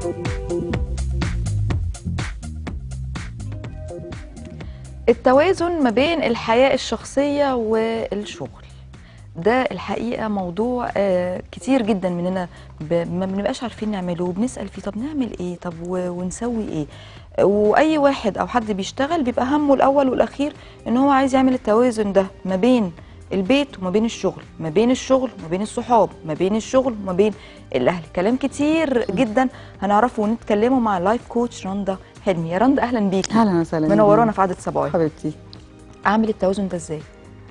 التوازن ما بين الحياة الشخصية والشغل ده الحقيقة موضوع آه، كتير جدا مننا ب- ما بنبقاش عارفين نعمله وبنسأل فيه طب نعمل ايه طب و- ونسوي ايه واي واحد او حد بيشتغل بيبقى همه الاول والاخير ان هو عايز يعمل التوازن ده ما بين البيت وما بين الشغل ما بين الشغل وما بين الصحاب ما بين الشغل وما بين الاهل كلام كتير جدا هنعرفه ونتكلمه مع اللايف كوتش رندا حلمي يا رندا اهلا بيكي اهلا وسهلا منورانا في عدد سبعين حبيبتي اعمل التوازن ده ازاي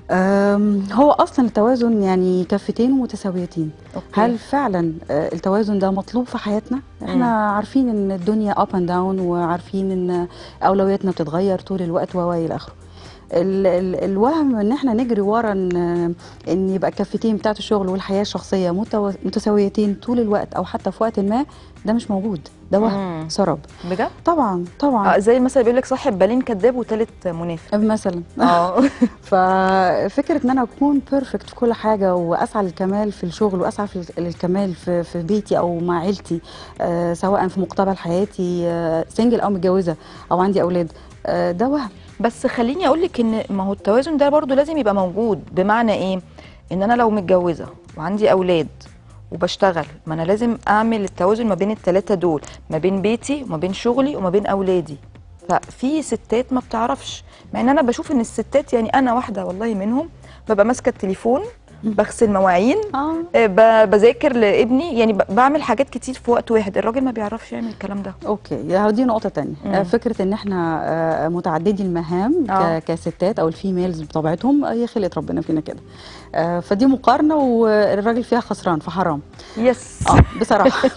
أم، هو اصلا التوازن يعني كفتين متساويتين أوكي. هل فعلا آه، التوازن ده مطلوب في حياتنا احنا عارفين ان الدنيا اب اند داون وعارفين ان اولوياتنا بتتغير طول الوقت و الى اخره ال ال الوهم ان احنا نجري ورا ان ان يبقى الكفتين بتاعت الشغل والحياه الشخصيه متو- متساويتين طول الوقت او حتى في وقت ما ده مش موجود ده وهم مم. سراب بجد طبعا طبعا آه زي المثل بيقول لك صاحب بالين كذاب وتالت منافق مثلا اه ففكره ان انا اكون بيرفكت في كل حاجه واسعى للكمال في الشغل واسعى في للكمال في, في بيتي او مع عيلتي آه سواء في مقتبل حياتي آه سنجل او متجوزه او عندي اولاد آه ده وهم بس خليني اقول لك ان ما هو التوازن ده برضو لازم يبقى موجود بمعنى ايه ان انا لو متجوزه وعندي اولاد وبشتغل ما انا لازم اعمل التوازن ما بين الثلاثه دول ما بين بيتي وما بين شغلي وما بين اولادي ففي ستات ما بتعرفش مع ان انا بشوف ان الستات يعني انا واحده والله منهم ببقى ماسكه التليفون بغسل مواعين اه آه، ب- بذاكر لابني يعني ب- بعمل حاجات كتير في وقت واحد الراجل ما بيعرفش يعمل الكلام ده اوكي يا دي نقطه تانية مم. آه فكره ان احنا آه متعددي المهام آه. ك- كستات او الفيميلز بطبيعتهم هي خلقت ربنا فينا كده آه فدي مقارنه والراجل فيها خسران فحرام يس اه بصراحه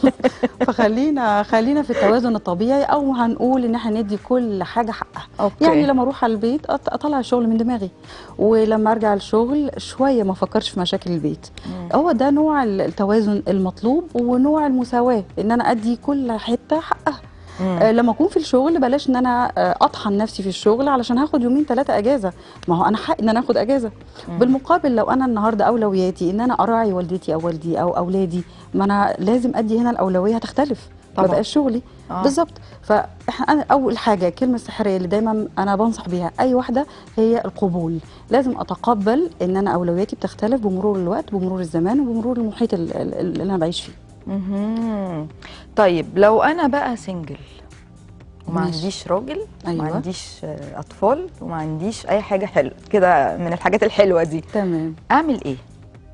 فخلينا خلينا في التوازن الطبيعي او هنقول ان احنا ندي كل حاجه حقها أوكي. يعني لما اروح على البيت أط- اطلع الشغل من دماغي ولما ارجع الشغل شويه ما افكرش في مشاكل البيت هو ده نوع التوازن المطلوب ونوع المساواه ان انا ادي كل حته حقها آه لما اكون في الشغل بلاش ان انا آه، اطحن نفسي في الشغل علشان هاخد يومين ثلاثه اجازه ما هو انا حق ان انا اخد اجازه بالمقابل لو انا النهارده اولوياتي ان انا اراعي والدتي او والدي او اولادي ما انا لازم ادي هنا الاولويه هتختلف طبعاً. ما بقاش شغلي آه. بالظبط فاحنا أنا اول حاجه الكلمه السحريه اللي دايما انا بنصح بيها اي واحده هي القبول لازم اتقبل ان انا اولوياتي بتختلف بمرور الوقت بمرور الزمان وبمرور المحيط ال- ال- اللي انا بعيش فيه مهم. طيب لو انا بقى سنجل وما ماشي. عنديش راجل وما أيوة. عنديش آه، اطفال وما عنديش اي حاجه حلوه كده من الحاجات الحلوه دي تمام اعمل ايه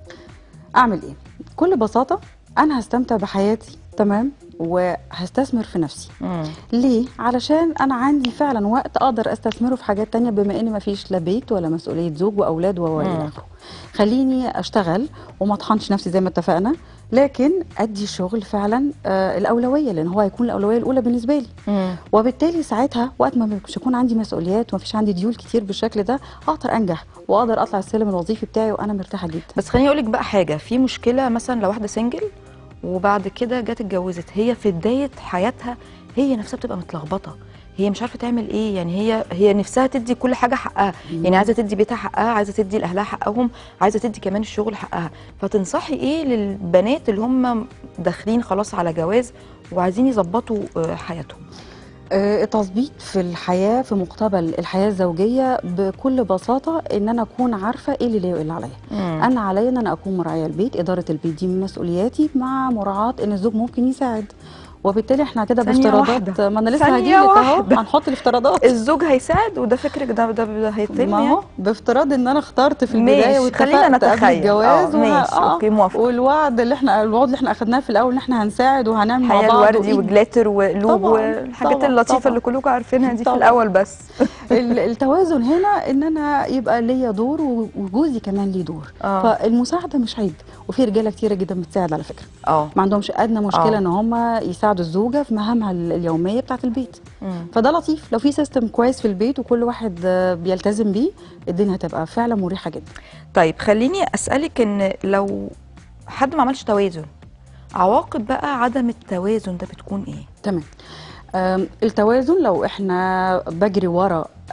اعمل ايه بكل بساطه انا هستمتع بحياتي تمام وهستثمر في نفسي مم. ليه علشان انا عندي فعلا وقت اقدر استثمره في حاجات تانية بما ان مفيش لا بيت ولا مسؤوليه زوج واولاد و مم. الى اخره خليني اشتغل وما اطحنش نفسي زي ما اتفقنا لكن ادي الشغل فعلا آه الاولويه لان هو هيكون الاولويه الاولى بالنسبه لي مم. وبالتالي ساعتها وقت ما مش هيكون عندي مسؤوليات ومفيش عندي ديول كتير بالشكل ده اقدر انجح واقدر اطلع السلم الوظيفي بتاعي وانا مرتاحه جدا بس خليني اقول لك بقى حاجه في مشكله مثلا لو واحده سنجل وبعد كده جت اتجوزت هي في بدايه حياتها هي نفسها بتبقى متلخبطه هي مش عارفه تعمل ايه يعني هي هي نفسها تدي كل حاجه حقها يعني عايزه تدي بيتها حقها عايزه تدي لاهلها حقهم عايزه تدي كمان الشغل حقها فتنصحي ايه للبنات اللي هم داخلين خلاص على جواز وعايزين يظبطوا آه، حياتهم آه، التظبيط في الحياه في مقتبل الحياه الزوجيه بكل بساطه ان انا اكون عارفه ايه اللي ليا وايه اللي عليا انا عليا ان انا اكون مراعيه البيت اداره البيت دي من مسؤولياتي مع مراعاه ان الزوج ممكن يساعد وبالتالي احنا كده ثانية بافتراضات واحدة. ما انا لسه ثانية هجيلك اهو واحدة. هنحط الافتراضات الزوج هيساعد وده فكرك ده ده, ده هيتم ما يعني هو بافتراض ان انا اخترت في ماشي، البدايه خلينا واتفقت قبل نتخيل. الجواز آه، ماشي، أوكي، موافقة. والوعد اللي احنا الوعد اللي احنا اخدناه في الاول ان احنا هنساعد وهنعمل مع حياه بعض الوردي وإيد- وجلاتر وقلوب طبعاً، والحاجات طبعاً، اللطيفه طبعاً. اللي كلكم عارفينها دي في طبعاً. الاول بس ال- التوازن هنا ان انا يبقى ليا دور و- وجوزي كمان ليه دور آه. فالمساعده مش عيب وفي رجاله كتيره جدا بتساعد على فكره اه ما عندهمش ادنى مشكله آه. ان هم يساعدوا الزوجه في مهامها ال- اليوميه بتاعه البيت مم. فده لطيف لو في سيستم كويس في البيت وكل واحد آه، بيلتزم بيه الدنيا هتبقى فعلا مريحه جدا طيب خليني اسالك ان لو حد ما عملش توازن عواقب بقى عدم التوازن ده بتكون ايه تمام آم، التوازن لو احنا بجري ورا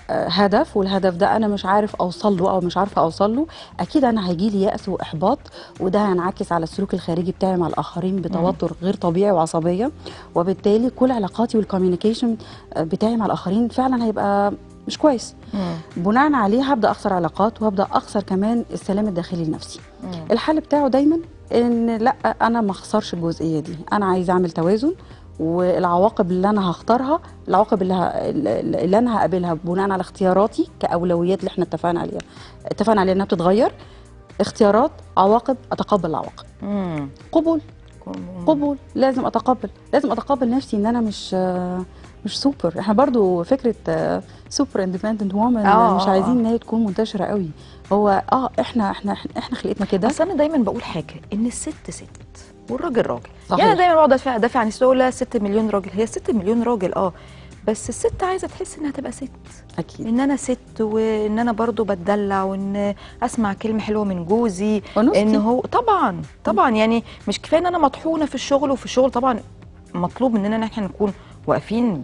آه، هدف والهدف ده انا مش عارف اوصل له او مش عارفه اوصل له اكيد انا هيجي لي يأس واحباط وده هينعكس على السلوك الخارجي بتاعي مع الاخرين بتوتر غير طبيعي وعصبيه وبالتالي كل علاقاتي والكوميونيكيشن بتاعي مع الاخرين فعلا هيبقى مش كويس مم. بناء عليه هبدا اخسر علاقات وهبدا اخسر كمان السلام الداخلي لنفسي مم. الحل بتاعه دايما ان لا انا ما اخسرش الجزئيه دي انا عايزه اعمل توازن والعواقب اللي انا هختارها العواقب اللي, ه... اللي انا هقابلها بناء على اختياراتي كاولويات اللي احنا اتفقنا عليها اتفقنا عليها انها بتتغير اختيارات عواقب اتقبل العواقب مم. قبول مم. قبول لازم اتقبل لازم اتقبل نفسي ان انا مش آه، مش سوبر احنا برضو فكره سوبر اندبندنت وومن آه، مش آه، عايزين آه. ان هي تكون منتشره قوي هو اه احنا احنا احنا خلقتنا كده بس انا دايما بقول حاجه ان الست ست والراجل راجل صحيح. يعني انا دايما بقعد ادافع ادافع عن الست اقول لها 6 مليون راجل هي 6 مليون راجل اه بس الست عايزه تحس انها تبقى ست اكيد ان انا ست وان انا برضو بتدلع وان اسمع كلمه حلوه من جوزي ونصتي. ان هو طبعا طبعا يعني مش كفايه ان انا مطحونه في الشغل وفي الشغل طبعا مطلوب مننا ان احنا نكون واقفين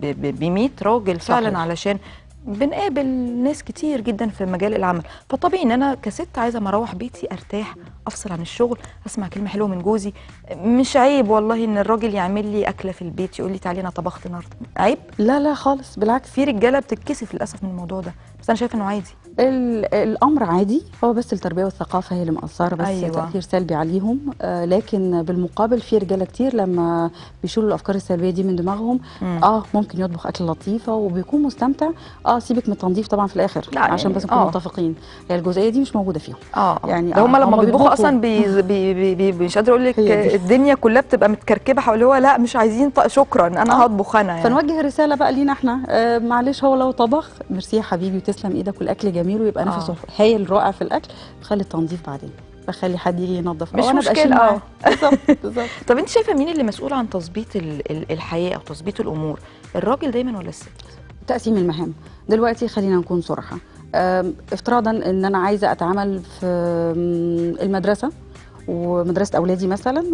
ب 100 راجل فعلا صحيح. علشان بنقابل ناس كتير جدا في مجال العمل فطبيعي ان انا كست عايزه اما اروح بيتي ارتاح افصل عن الشغل اسمع كلمه حلوه من جوزي مش عيب والله ان الراجل يعمل لي اكله في البيت يقول لي تعالي انا طبخت النهارده عيب لا لا خالص بالعكس في رجاله بتتكسف للاسف من الموضوع ده بس انا شايفه انه عادي ال- الامر عادي هو بس التربيه والثقافه هي اللي مقصره بس أيوة. أيوة. تاثير سلبي عليهم آه لكن بالمقابل في رجاله كتير لما بيشيلوا الافكار السلبيه دي من دماغهم مم. اه ممكن يطبخ اكل لطيفه وبيكون مستمتع اه سيبك من التنظيف طبعا في الاخر لا، عشان يعني بس نكون آه. متفقين هي الجزئيه دي مش موجوده فيهم اه يعني يعني ده هم آه، لما هما بيطبخوا بيطبخوا. اصلا بي بي بي بي مش قادره اقول لك هي دي. الدنيا كلها بتبقى متكركبه حوالي هو لا مش عايزين ط- شكرا انا آه. هطبخ انا يعني فنوجه رساله بقى لينا احنا آه معلش هو لو طبخ ميرسي يا حبيبي وتسلم ايدك والاكل جميل ويبقى آه. نفسه هايل رائع في الاكل خلي التنظيف بعدين بخلي حد يجي ينظف مش أو أنا أبقى مشكلة، أشيل معاه. آه. بالظبط بالظبط طب انت شايفه مين اللي مسؤول عن تظبيط ال- ال- الحياه او تظبيط الامور الراجل دايما ولا الست تقسيم المهام دلوقتي خلينا نكون صراحة أم، افتراضا ان انا عايزه اتعامل في أم، المدرسه ومدرسه اولادي مثلا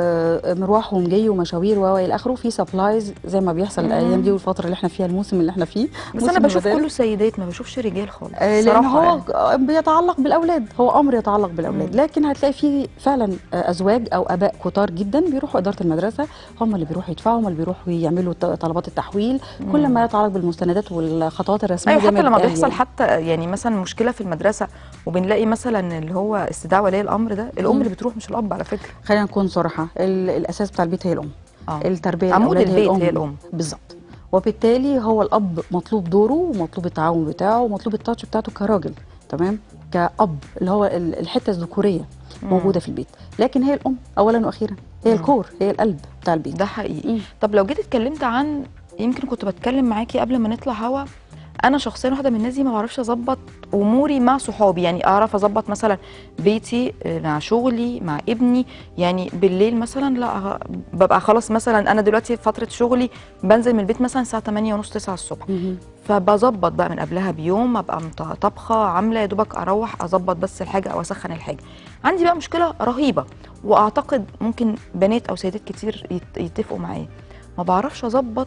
ومروحهم جاي ومشاوير و الى اخره في سبلايز زي ما بيحصل مم. الايام دي والفتره اللي احنا فيها الموسم اللي احنا فيه بس موسم انا بشوف المدارس. كله سيدات ما بشوفش رجال خالص آه، لان صراحة هو يعني. بيتعلق بالاولاد هو امر يتعلق بالاولاد مم. لكن هتلاقي في فعلا آه، ازواج او اباء كتار جدا بيروحوا اداره المدرسه هم اللي بيروحوا يدفعوا هم اللي بيروحوا يعملوا ط- طلبات التحويل كل ما يتعلق بالمستندات والخطوات الرسميه ايوه زي حتى ما لما بيتقال بيحصل يعني. حتى يعني مثلا مشكله في المدرسه وبنلاقي مثلا اللي هو استدعاء ولي الامر ده الام مم. اللي بتروح مش الاب على فكره خلينا نكون صراحه ال- الاساس بتاع البيت هي الام اه التربيه عمود للأولاد البيت هي الام بالظبط وبالتالي هو الاب مطلوب دوره ومطلوب التعاون بتاعه ومطلوب التاتش بتاعته كراجل تمام كاب اللي هو ال- الحته الذكوريه مم. موجوده في البيت لكن هي الام اولا واخيرا هي مم. الكور هي القلب بتاع البيت ده حقيقي مم. طب لو جيت اتكلمت عن يمكن كنت بتكلم معاكي قبل ما نطلع هوا انا شخصيا واحده من الناس دي ما بعرفش اظبط اموري مع صحابي يعني اعرف اظبط مثلا بيتي آه، مع شغلي مع ابني يعني بالليل مثلا لا ه- ببقى خلاص مثلا انا دلوقتي في فتره شغلي بنزل من البيت مثلا الساعه 8 ونص 9 الصبح مهم. فبظبط بقى من قبلها بيوم ابقى مط- طبخه عامله يا دوبك اروح اظبط بس الحاجه او اسخن الحاجه عندي بقى مشكله رهيبه واعتقد ممكن بنات او سيدات كتير يت- يتفقوا معايا ما بعرفش اظبط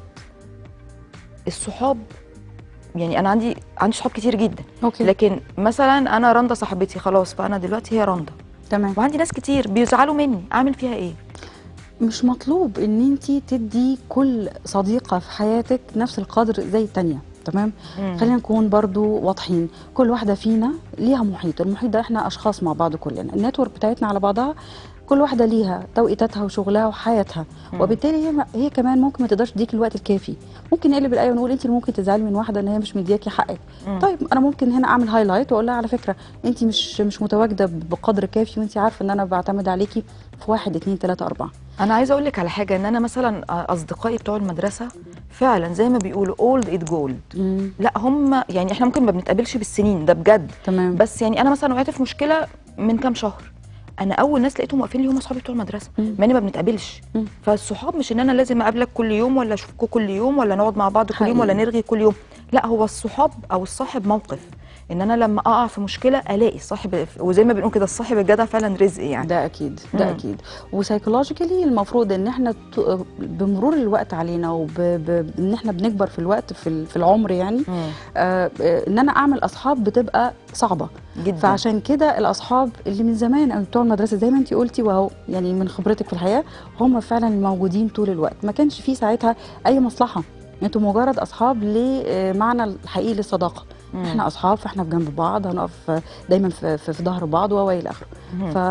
الصحاب يعني انا عندي عندي صحاب كتير جدا اوكي لكن مثلا انا رندا صاحبتي خلاص فانا دلوقتي هي رندا تمام وعندي ناس كتير بيزعلوا مني اعمل فيها ايه مش مطلوب ان انت تدي كل صديقه في حياتك نفس القدر زي التانيه تمام مم. خلينا نكون برضو واضحين كل واحده فينا ليها محيط المحيط ده احنا اشخاص مع بعض كلنا النتورك بتاعتنا على بعضها كل واحده ليها توقيتاتها وشغلها وحياتها مم. وبالتالي هي هي كمان ممكن ما تقدرش تديك الوقت الكافي ممكن نقلب الايه ونقول انت اللي ممكن تزعلي من واحده ان هي مش مدياكي حقك مم. طيب انا ممكن هنا اعمل هايلايت واقول لها على فكره انت مش مش متواجده بقدر كافي وانت عارفه ان انا بعتمد عليكي في واحد اتنين تلاته اربعه انا عايزه اقول لك على حاجه ان انا مثلا اصدقائي بتوع المدرسه فعلا زي ما بيقولوا اولد ات جولد مم. لا هم يعني احنا ممكن ما بنتقابلش بالسنين ده بجد تمام بس يعني انا مثلا وقعت في مشكله من كام شهر انا اول ناس لقيتهم واقفين لي هم اصحابي بتوع المدرسه مم. مع ان ما بنتقابلش مم. فالصحاب مش ان انا لازم اقابلك كل يوم ولا اشوفكوا كل يوم ولا نقعد مع بعض كل يوم ولا حقيقي. نرغي كل يوم لا هو الصحاب او الصاحب موقف ان انا لما اقع في مشكله الاقي صاحب وزي ما بنقول كده الصاحب الجدع فعلا رزق يعني ده اكيد ده مم. اكيد وسايكولوجيكالي المفروض ان احنا ت- بمرور الوقت علينا وان احنا بنكبر في الوقت في ال- في العمر يعني مم. آه، آه، ان انا اعمل اصحاب بتبقى صعبه جدا فعشان كده الاصحاب اللي من زمان او بتوع المدرسه زي ما انت قلتي وهو يعني من خبرتك في الحياه هم فعلا الموجودين طول الوقت ما كانش في ساعتها اي مصلحه انتوا مجرد اصحاب لمعنى الحقيقي للصداقه مم. احنا اصحاب فاحنا في جنب بعض هنقف دايما في, في, في ظهر بعض و الى اخره مم. ف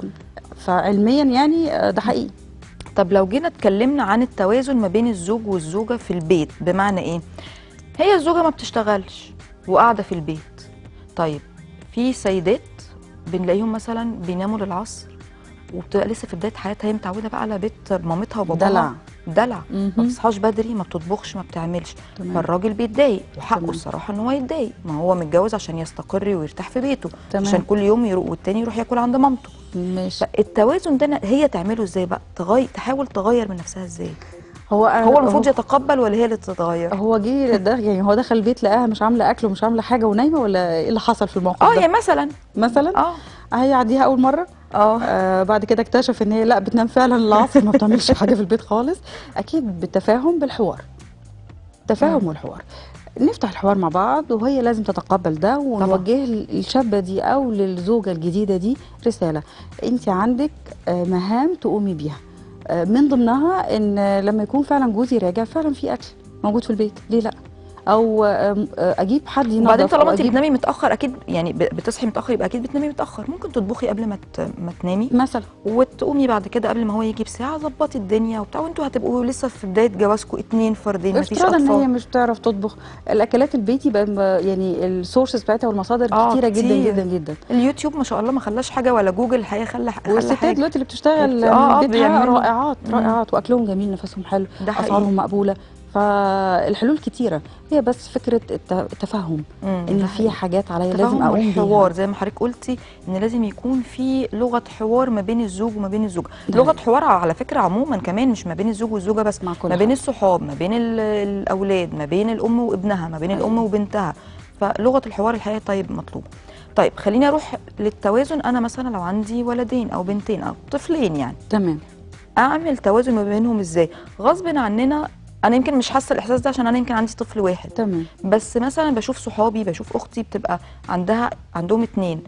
فعلميا يعني آه، ده حقيقي طب لو جينا اتكلمنا عن التوازن ما بين الزوج والزوجه في البيت بمعنى ايه هي الزوجه ما بتشتغلش وقاعده في البيت طيب في سيدات بنلاقيهم مثلا بيناموا للعصر وبتبقى لسه في بدايه حياتها هي متعوده بقى على بيت مامتها وباباها دلع. دلع مهم. ما بتصحاش بدري ما بتطبخش ما بتعملش تمام. فالراجل بيتضايق وحقه تمام. الصراحه ان هو يتضايق ما هو متجوز عشان يستقر ويرتاح في بيته تمام. عشان كل يوم يروح والتاني يروح ياكل عند مامته ماشي فالتوازن ده هي تعمله ازاي بقى تغير تحاول تغير من نفسها ازاي هو هو المفروض يتقبل ولا هي اللي تتغير هو جه ده يعني هو دخل البيت لقاها مش عامله اكل ومش عامله حاجه ونايمه ولا ايه اللي حصل في الموقف اه ده يعني مثلا مثلا اه هيعديها اول مره اه آه بعد كده اكتشف ان هي لا بتنام فعلا العصر ما بتعملش حاجه في البيت خالص اكيد بالتفاهم بالحوار تفاهم مم. والحوار نفتح الحوار مع بعض وهي لازم تتقبل ده ونوجه للشابه دي او للزوجه الجديده دي رساله انت عندك آه، مهام تقومي بيها آه، من ضمنها ان لما يكون فعلا جوزي راجع فعلا في اكل موجود في البيت ليه لا او آه، آه، اجيب حد ينظف وبعدين طالما أو انت أجيب- بتنامي متاخر اكيد يعني ب- بتصحي متاخر يبقى اكيد بتنامي متاخر ممكن تطبخي قبل ما ت- ما تنامي مثلا وتقومي بعد كده قبل ما هو يجي بساعه ظبطي الدنيا وبتاع وانتوا هتبقوا لسه في بدايه جوازكم اتنين فردين مفيش افتراضا ان هي اطفال مش بتعرف تطبخ الاكلات البيتي بقى بقى يعني السورسز بتاعتها والمصادر آه، كتيره جدا كتير. جدا جدا اليوتيوب ما شاء الله ما خلاش حاجه ولا جوجل الحقيقه خلى خلى والستات حاجه دلوقتي اللي بتشتغل آه، آه، من بيتها بيعملوا. رائعات مم. رائعات واكلهم جميل نفسهم حلو ده حقيقي. اسعارهم مقبوله فالحلول كتيره هي بس فكره الت- التفاهم مم، ان ده في حقيقي. حاجات عليا لازم التفاهم اقوم والحوار بيها زي ما حضرتك قلتي ان لازم يكون في لغه حوار ما بين الزوج وما بين الزوجه ده لغه حقيقي. حوار على فكره عموما كمان مش ما بين الزوج والزوجه بس مع كل ما بين حد. الصحاب ما بين ال- الاولاد ما بين الام وابنها ما بين الام أيوة. وبنتها فلغه الحوار الحقيقه طيب مطلوبه طيب خليني اروح للتوازن انا مثلا لو عندي ولدين او بنتين او طفلين يعني تمام اعمل توازن ما بينهم ازاي غصب عننا انا يمكن مش حاسه الاحساس ده عشان انا يمكن عندي طفل واحد تمام بس مثلا بشوف صحابي بشوف اختي بتبقى عندها عندهم اتنين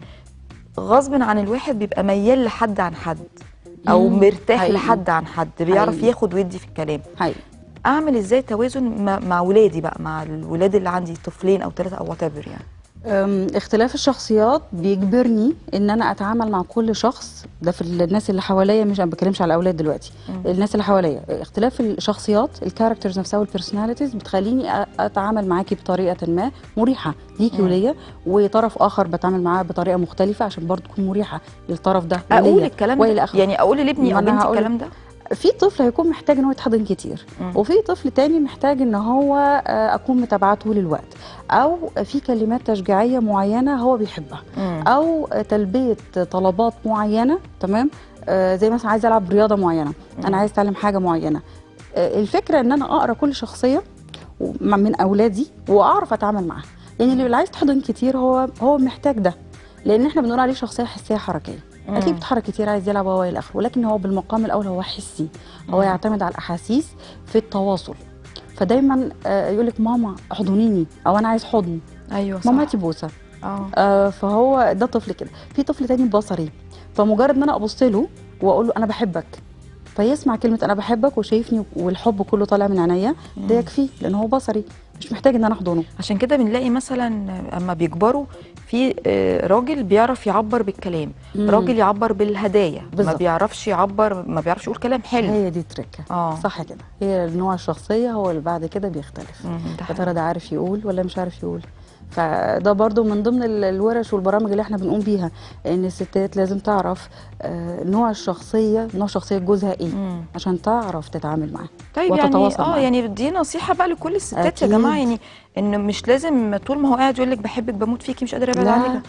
غصب عن الواحد بيبقى ميال لحد عن حد او مم، مرتاح حقيقي. لحد عن حد بيعرف حقيقي. ياخد ويدي في الكلام حقيقي اعمل ازاي توازن مع, مع ولادي بقى مع الولاد اللي عندي طفلين او ثلاثه او وات يعني أم، اختلاف الشخصيات بيجبرني ان انا اتعامل مع كل شخص ده في الناس اللي حواليا مش انا ما بتكلمش على الاولاد دلوقتي مم. الناس الناس اللي حواليا اختلاف الشخصيات الكاركترز نفسها والبيرسوناليتيز بتخليني أ- اتعامل معاكي بطريقه ما مريحه ليكي مم. وليا وطرف اخر بتعامل معاه بطريقه مختلفه عشان برضه تكون مريحه للطرف ده اقول وليا الكلام والى ده اخره يعني اقول لابني ما او أنا بنتي هقول- الكلام ده في طفل هيكون محتاج ان هو يتحضن كتير مم. وفي طفل تاني محتاج ان هو آه، اكون متابعاه طول الوقت او في كلمات تشجيعيه معينه هو بيحبها مم. او تلبيه طلبات معينه تمام آه زي مثلا عايز العب رياضه معينه مم. انا عايز اتعلم حاجه معينه آه الفكره ان انا اقرا كل شخصيه و- من اولادي واعرف اتعامل معاها يعني اللي عايز تحضن كتير هو هو محتاج ده لان احنا بنقول عليه شخصيه حسيه حركيه مم. اكيد بيتحرك كتير عايز يلعب وهو الى اخره ولكن هو بالمقام الاول هو حسي هو مم. يعتمد على الاحاسيس في التواصل فدايما آه، يقول لك ماما احضنيني او انا عايز حضن ايوه صح ماما هاتي بوسه اه آه، فهو ده طفل كده في طفل تاني بصري فمجرد ان انا ابص له واقول له انا بحبك فيسمع كلمه انا بحبك وشايفني والحب كله طالع من عينيا ده مم. يكفيه لان هو بصري مش محتاج ان انا احضنه عشان كده بنلاقي مثلا اما بيكبروا في آه، راجل بيعرف يعبر بالكلام مم. راجل يعبر بالهدايا ما بالظبط. بيعرفش يعبر ما بيعرفش يقول كلام حلو هي دي التركه اه صح كده هي نوع الشخصيه هو اللي بعد كده بيختلف مم، ده يا حقيقي. ترى ده عارف يقول ولا مش عارف يقول فده برضو من ضمن ال- الورش والبرامج اللي احنا بنقوم بيها ان الستات لازم تعرف آه، نوع الشخصيه نوع شخصيه جوزها ايه مم. عشان تعرف تتعامل معاه طيب يعني وتتواصل اه معاه. يعني دي نصيحه بقى لكل الستات يا أكيد. جماعه يعني ان مش لازم طول ما هو قاعد يقول لك بحبك بموت فيكي مش قادره ابعد لا. عنك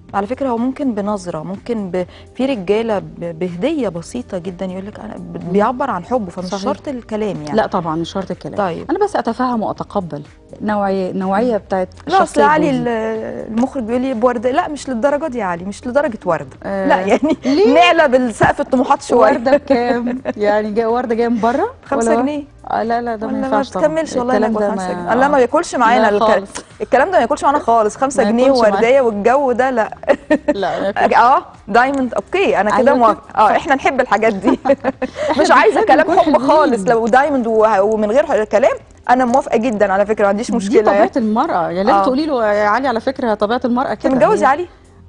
على فكره هو ممكن بنظره ممكن ب... في رجاله ب... بهديه بسيطه جدا يقول لك انا ب... بيعبر عن حبه فمش صحيح. شرط الكلام يعني لا طبعا مش شرط الكلام طيب. انا بس اتفهم واتقبل نوعيه نوعيه بتاعت لا اصل شخصية علي جوزي. ال- المخرج بيقول لي بورده لا مش للدرجه دي يا علي مش لدرجه ورده آه، لا يعني ليه؟ نعلى بالسقف الطموحات شويه ورده بكام يعني جاي ورده جايه من بره خمسة ولا- جنيه. آه لا لا ده ما ولا ما ينفعش طبعا بتكملش والله الكلام ناكل ده خمسة ما- جنيه لا ما بياكلش معانا لا الك... خالص. الكلام ده ما ياكلش معانا خالص خمسة ما جنيه ياكلش معانا. ورديه والجو ده لا لا ما ياكلش. اه دايموند اوكي انا كده أيوة موافقه اه احنا نحب الحاجات دي مش عايزه بنحب كلام نكون حب خالص حلوين. لو دايموند و- ومن غير كلام انا موافقه جدا على فكره ما عنديش دي مشكله طبيعه يعني المراه يعني لازم آه. تقولي له يا علي على فكره طبيعه المراه انت كده متجوز يا هي- علي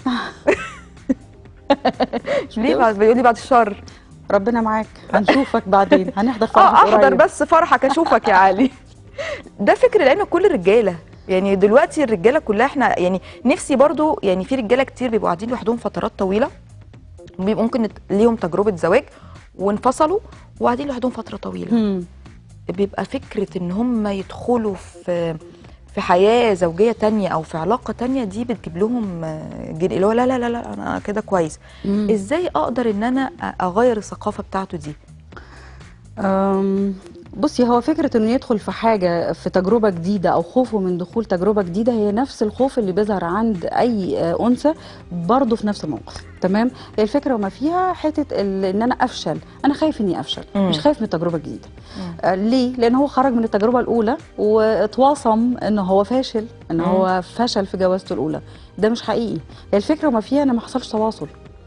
ليه بعد بيقول لي بعد الشر ربنا معاك هنشوفك بعدين هنحضر اه فرح احضر قريب. بس فرحك اشوفك يا علي ده فكر العلم كل الرجاله يعني دلوقتي الرجاله كلها احنا يعني نفسي برضو يعني في رجاله كتير بيبقوا قاعدين لوحدهم فترات طويله بيبقوا ممكن نت- ليهم تجربه زواج وانفصلوا وقاعدين لوحدهم فتره طويله مم. بيبقى فكره ان هم يدخلوا في في حياه زوجيه تانية او في علاقه تانية دي بتجيب لهم آه، جن- اللي هو لا لا لا لا انا كده كويس مم. ازاي اقدر ان انا أ- اغير الثقافه بتاعته دي أم، بصي هو فكرة انه يدخل في حاجة في تجربة جديدة او خوفه من دخول تجربة جديدة هي نفس الخوف اللي بيظهر عند اي آه، انثى برضه في نفس الموقف تمام هي الفكرة وما فيها حتة ال- ان انا افشل انا خايف اني افشل مم. مش خايف من التجربة الجديدة مم. آه ليه لان هو خرج من التجربة الاولى واتواصم ان هو فاشل ان مم. هو فشل في جوازته الاولى ده مش حقيقي هي الفكرة وما فيها ان ما حصلش تواصل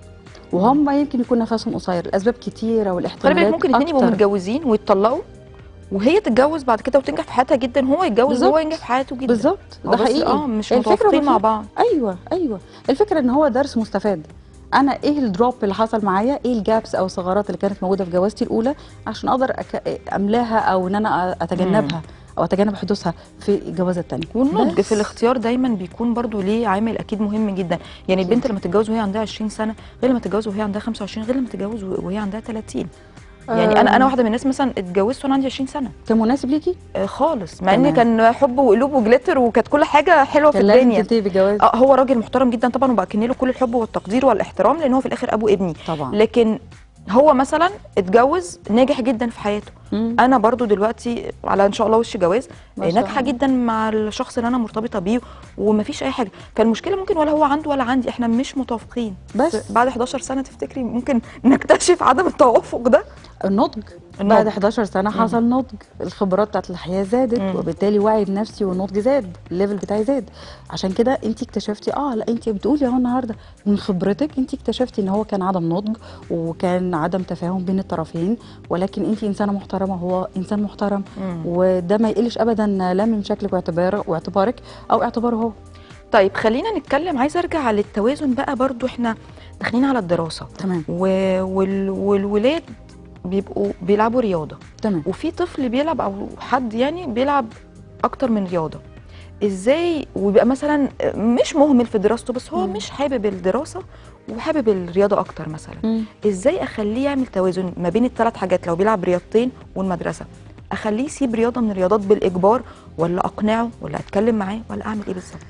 وهم يمكن يكون نفسهم قصير الاسباب كتيره خلي والاحتمالات بالك ممكن اتنين يبقوا أكتر. متجوزين ويتطلقوا وهي تتجوز بعد كده وتنجح في حياتها جدا وهو يتجوز وهو بالظبط. ينجح في حياته جدا بالظبط هو ده بس حقيقي اه مش الفكرة متوافقين ما مع فيها- بعض ايوه ايوه الفكره ان هو درس مستفاد انا ايه الدروب اللي حصل معايا ايه الجابس او الثغرات اللي كانت موجوده في جوازتي الاولى عشان اقدر أك... املاها او ان انا اتجنبها او اتجنب حدوثها في الجوازه الثانيه والنضج في الاختيار دايما بيكون برضو ليه عامل اكيد مهم جدا يعني البنت لما تتجوز وهي عندها 20 سنه غير لما تتجوز وهي عندها 25 غير لما تتجوز وهي عندها 30 يعني انا انا واحده من الناس مثلا اتجوزت وانا عندي 20 سنه كان مناسب ليكي آه خالص مع ان تمام. كان حب وقلوب وجليتر وكانت كل حاجه حلوه في كان لازم الدنيا تنتهي بالجواز اه هو راجل محترم جدا طبعا وبأكن له كل الحب والتقدير والاحترام لان هو في الاخر ابو ابني طبعا لكن هو مثلا اتجوز ناجح جدا في حياته مم. انا برضو دلوقتي على ان شاء الله وش جواز ما شاء ناجحه الله. جدا مع الشخص اللي انا مرتبطه بيه ومفيش اي حاجه فالمشكله ممكن ولا هو عنده ولا عندي احنا مش متوافقين بس. بعد 11 سنه تفتكري ممكن نكتشف عدم التوافق ده النضج النضج. بعد 11 سنه حصل نضج الخبرات بتاعت الحياه زادت مم. وبالتالي وعي بنفسي والنضج زاد الليفل بتاعي زاد عشان كده انت اكتشفتي اه لا انت بتقولي اهو النهارده من خبرتك انت اكتشفتي ان هو كان عدم نضج وكان عدم تفاهم بين الطرفين ولكن انت انسانه محترمه وهو انسان محترم مم. وده ما يقلش ابدا لا من شكلك واعتبار واعتبارك او اعتباره هو طيب خلينا نتكلم عايزه ارجع للتوازن بقى برضو احنا داخلين على الدراسه تمام و... وال... والولاد بيبقوا بيلعبوا رياضه تمام وفي طفل بيلعب او حد يعني بيلعب اكتر من رياضه ازاي ويبقى مثلا مش مهمل في دراسته بس هو مم. مش حابب الدراسه وحابب الرياضه اكتر مثلا مم. ازاي اخليه يعمل توازن ما بين الثلاث حاجات لو بيلعب رياضتين والمدرسه اخليه يسيب رياضه من الرياضات بالاجبار ولا اقنعه ولا اتكلم معاه ولا اعمل ايه بالظبط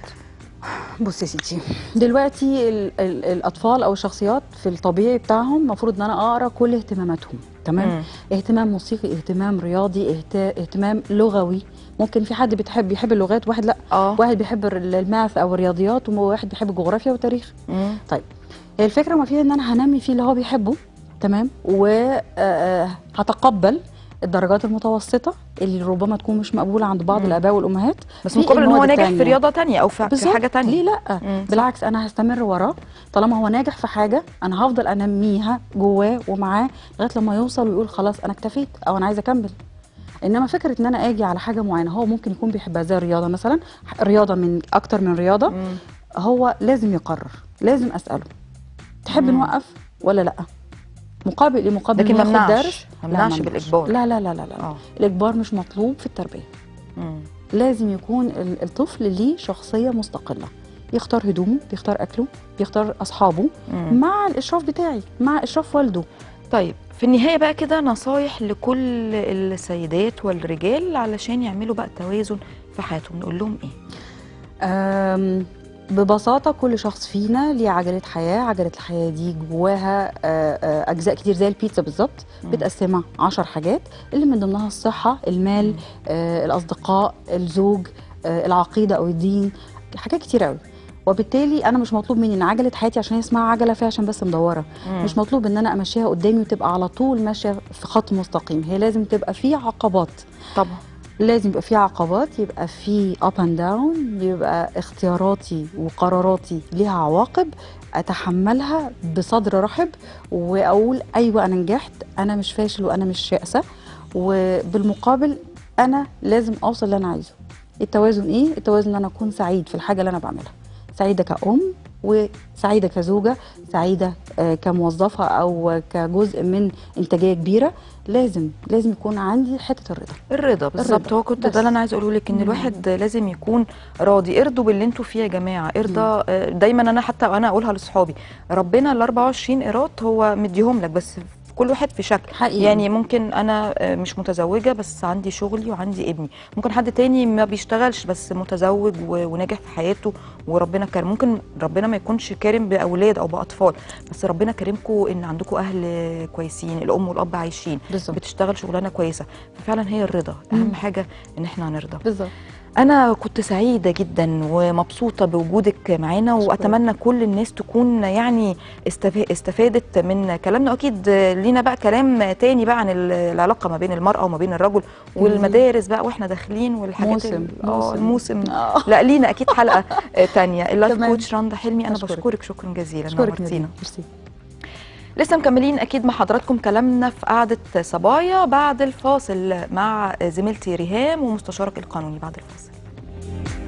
بص يا ستي دلوقتي ال ال الاطفال او الشخصيات في الطبيعي بتاعهم المفروض ان انا اقرا كل اهتماماتهم تمام مم. اهتمام موسيقي اهتمام رياضي اهت... اهتمام لغوي ممكن في حد بيحب يحب اللغات واحد لا اه واحد بيحب ال- الماث او الرياضيات وواحد بيحب الجغرافيا والتاريخ مم. طيب هي الفكره ما فيها ان انا هنمي فيه اللي هو بيحبه تمام وهتقبل الدرجات المتوسطه اللي ربما تكون مش مقبوله عند بعض مم. الاباء والامهات بس في مقابل ان هو المواد ناجح في التانية. رياضه تانية او في في بالظبط. حاجه تانية ليه لا مم. بالعكس انا هستمر وراه طالما هو ناجح في حاجه انا هفضل انميها جواه ومعاه لغايه لما يوصل ويقول خلاص انا اكتفيت او انا عايزه اكمل انما فكره ان انا اجي على حاجه معينه هو ممكن يكون بيحبها زي الرياضه مثلا رياضه من اكتر من رياضه مم. هو لازم يقرر لازم اساله تحب مم. نوقف ولا لا مقابل ايه مقابل لكن إنه ما ياخد منعش درس ما لا، منعش ممنوعش. بالاجبار لا لا لا لا, لا. اه الاجبار مش مطلوب في التربيه مم. لازم يكون ال- الطفل ليه شخصية مستقلة يختار هدومه بيختار أكله بيختار أصحابه مم. مع الإشراف بتاعي مع إشراف والده طيب في النهاية بقى كده نصايح لكل السيدات والرجال علشان يعملوا بقى توازن في حياتهم نقول لهم ايه؟ أم، ببساطة كل شخص فينا ليه عجلة حياة عجلة الحياة دي جواها آه، آه، أجزاء كتير زي البيتزا بالظبط مم. متقسمة عشر حاجات اللي من ضمنها الصحة المال مم. آه، الأصدقاء الزوج آه، العقيدة أو الدين حاجات كتير قوي وبالتالي انا مش مطلوب مني ان عجله حياتي عشان هي اسمها عجله فيها عشان بس مدوره مم. مش مطلوب ان انا امشيها قدامي وتبقى على طول ماشيه في خط مستقيم هي لازم تبقى في عقبات طبعا لازم يبقى في عقبات يبقى في اب اند داون يبقى اختياراتي وقراراتي ليها عواقب اتحملها بصدر رحب واقول ايوه انا نجحت انا مش فاشل وانا مش يائسه وبالمقابل انا لازم اوصل اللي انا عايزه التوازن ايه التوازن ان انا اكون سعيد في الحاجه اللي انا بعملها سعيده كأم وسعيده كزوجه سعيده آه، كموظفه او كجزء من انتاجيه كبيره لازم لازم يكون عندي حته الرضا الرضا بالظبط الرضا. هو كنت بس. ده اللي انا عايزه اقوله لك ان مم. الواحد لازم يكون راضي ارضوا باللي انتوا فيه يا جماعه ارضى آه، دايما انا حتى انا اقولها لاصحابي ربنا ال 24 ايراد هو مديهم لك بس كل واحد في شكل حقيقي يعني ممكن انا آه، مش متزوجه بس عندي شغلي وعندي ابني ممكن حد تاني ما بيشتغلش بس متزوج و- وناجح في حياته وربنا كرم ممكن ربنا ما يكونش كارم باولاد او باطفال بس ربنا كرمكم ان عندكم اهل كويسين الام والاب عايشين بالظبط بتشتغل شغلانه كويسه ففعلا هي الرضا اهم مم. حاجه ان احنا نرضى بالظبط انا كنت سعيده جدا ومبسوطه بوجودك معانا شكراً. واتمنى كل الناس تكون يعني استف- استفادت من كلامنا واكيد لينا بقى كلام تاني بقى عن ال- العلاقه ما بين المراه وما بين الرجل والمدارس بقى واحنا داخلين والحاجات موسم ال- اه موسم. الموسم آه. لا لينا اكيد حلقه آه، تانية اللايف تمام. كوتش رندا حلمي انا أشكرك. بشكرك شكرا جزيلا اشكرك نورتينا نادين ميرسي لسه مكملين اكيد مع حضراتكم كلامنا في قعده صبايا بعد الفاصل مع زميلتي ريهام ومستشارك القانوني بعد الفاصل